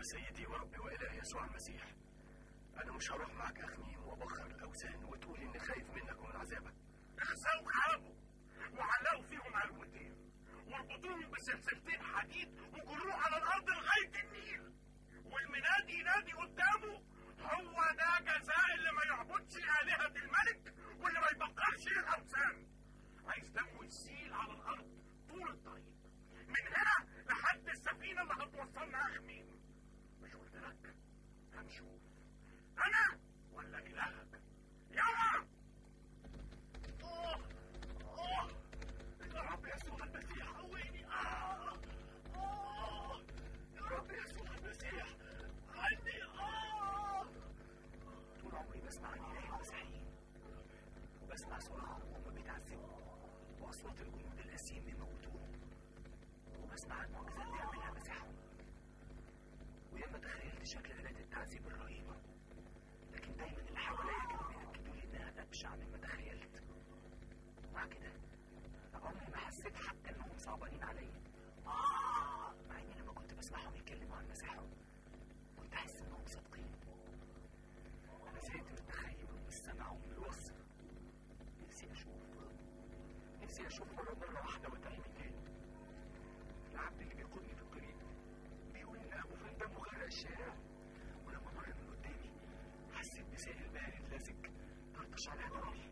سيدي وربي وإله يسوع المسيح أنا مش هروح معاك أخميم وأبخر الأوثان وتقول إني خايف منك ومن عذابك اغزوا خابوا وعلقوا فيهم علوتين واربطوهم بسلسلتين حديد وجروه على الارض لغايه النيل والمنادي ينادي قدامه هو ده جزاء اللي ما يعبدش آلهة الملك واللي ما يبقرش الأوثان عايز دمه يسيل على الأرض طول الطريق من هنا لحد السفينة اللي هتوصلنا أخميم مش قلت لك هنشوف أنا ولا إلهك يلا أوه أوه يا رب يسوع المسيح قويني آه آه يا رب يسوع المسيح عني آه طول عمري بسمع عن إله المسيحيين وبسمع صراخهم وهم بيتعذبوا وأصوات الجنود القاسيين بيموتوهم وبسمع عن معجزات بيعملها مسيحهم وياما تخيلت شكل آلات التعذيب الرهيبة لكن دايما اللي حواليا كانوا بيأكدوا لي إنها أبشع مما تخيلت ومع كده عمري ما حسيت حتى إنهم صعبانين عليا آه مع إني لما كنت بسمعهم يتكلموا عن مسيحهم كنت أحس إنهم صادقين أنا زهقت من التخيل ومن السمع ومن الوصف نفسي أشوف نفسي أشوف مرة مرة واحدة وتعيني تاني العبد اللي بيقودني في الطريق بيقول إن أبو فين دمه غرق الشارع ولما مر من قدامي حسيت بسائل بارد لازق طرطش على هدومي